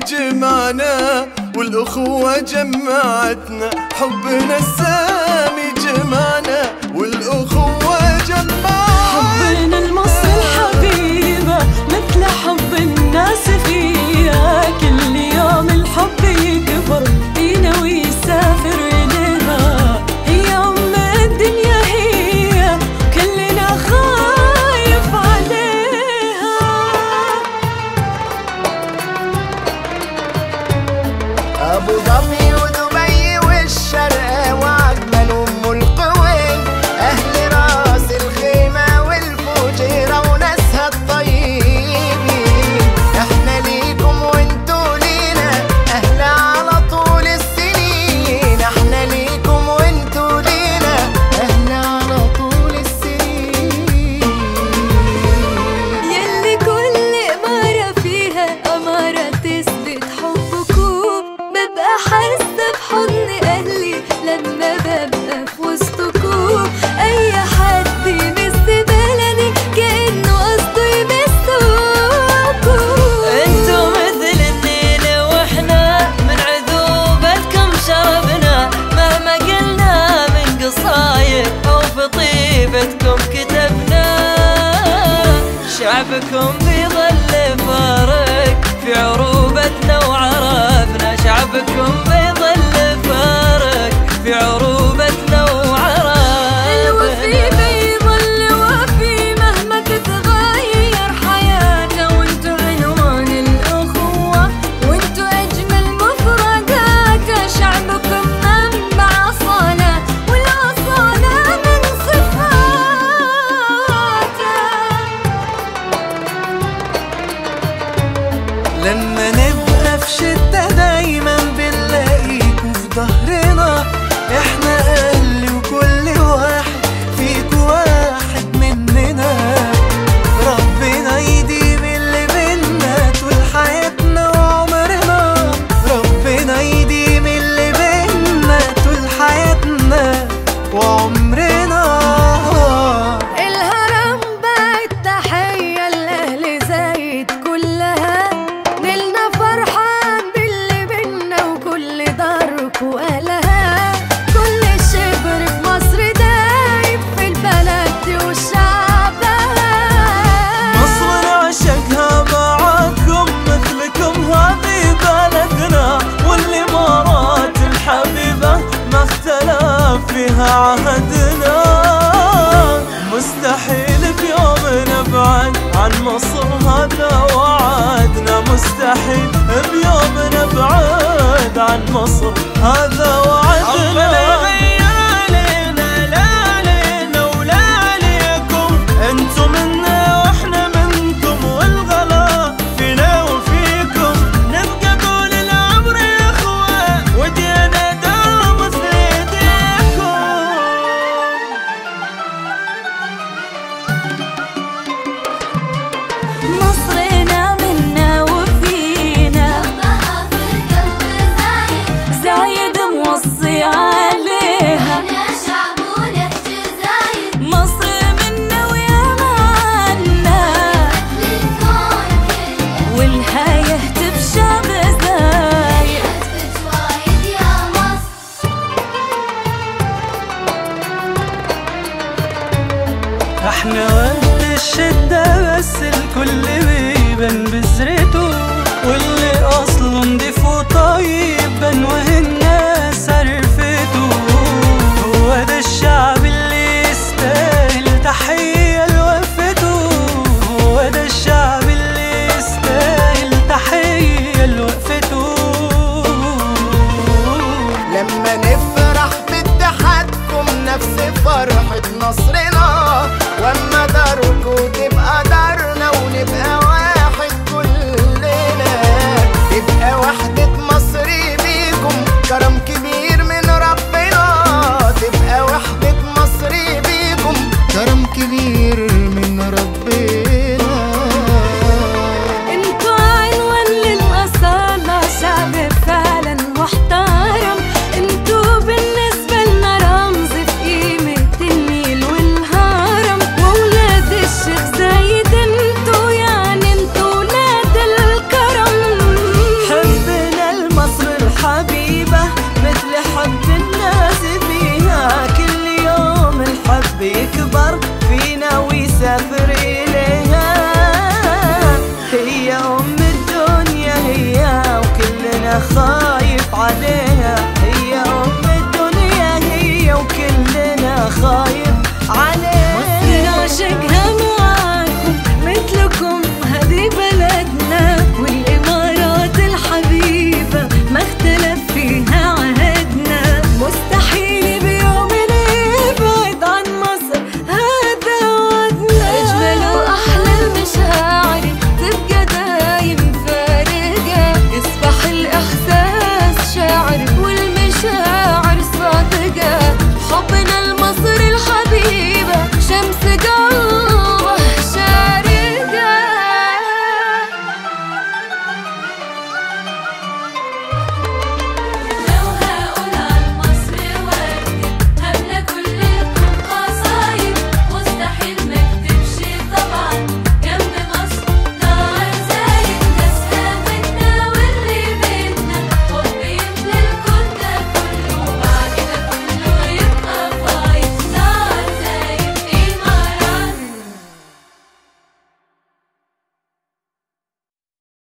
جمعنا والأخوة جمعتنا حبنا السامي جمعنا والأخوة جمعتنا حبنا لمصر الحبيبة مثل حب الناس فيها كل يوم الحب يكبر فينا ويسافر إليها هي أم الدنيا هي كلنا خايف عليها ابو ظبي ودبي والشرق وعجمان ام القوين اهل راس الخيمه والفجيره وناسها الطيبين احنا ليكم وانتوا لينا اهل على طول السنين احنا ليكم وانتوا لينا اهل على طول السنين يلي كل إمارة فيها أمارة تثبت حبكم ببقى حاسة بحضن أهلي لما ببقى في وسطكم أي حد يمس بلدي كأنه قصده يمسكم انتو مثل النيل واحنا من عذوبتكم شربنا مهما قلنا من قصايد او في طيبتكم كتبنا شعبكم بيظل فارق في عروبتنا وعرفنا شعبكم بيظل فارق في عروبتنا الوفي وعرفنا بيظل وفي مهما تتغير حياته وانتو عنوان الأخوة وانتو أجمل مفردات شعبكم منبع أصالة والأصالة من صفاته لما نبقى في شدة دايما بنلاقيكوا في ظهرنا احنا اهل وكل واحد فيكوا واحد مننا ربنا يديم اللي بينا طول حياتنا وعمرنا ربنا يديم اللي بينا طول حياتنا وعمرنا الهرم بقت تحية لأهل زايد كلها نلنا فرحان باللي بينا وكل دارك وأهلها كل شبر في مصر دايب في البلد دي وشعبها مصر نعشقها معاكم مثلكم هذه بلدنا والامارات الحبيبه ما اختلف فيها عهدنا مستحيل بيوم نبعد عن مصر هذا وعدنا مستحيل بيوم نبعد عن مصر هذا وعدنا انتم منا واحنا منكم والغلا فينا وفيكم نبقى طول العمر يا اخوة ودينا دوم في ايديكم مصرنا منا وفينا زايد موصي عليها مصر منا ويا معنا والحياة تبشر زايد احنا وقت الشدة بس الكل بيبان بذرته واللي اصله نضيف وطيب بان وهي الناس عرفته هو ده الشعب اللي يستاهل تحية لوقفته هو ده الشعب اللي يستاهل تحية لوقفته لما نفرح باتحادكم نفس فرحة نصرنا واما داركوا تبقى دارنا ونبقى واحد كلنا تبقى وحدة مصر بيكم كرم كبير من ربنا تبقى وحدة مصر بيكم كرم كبير من ربنا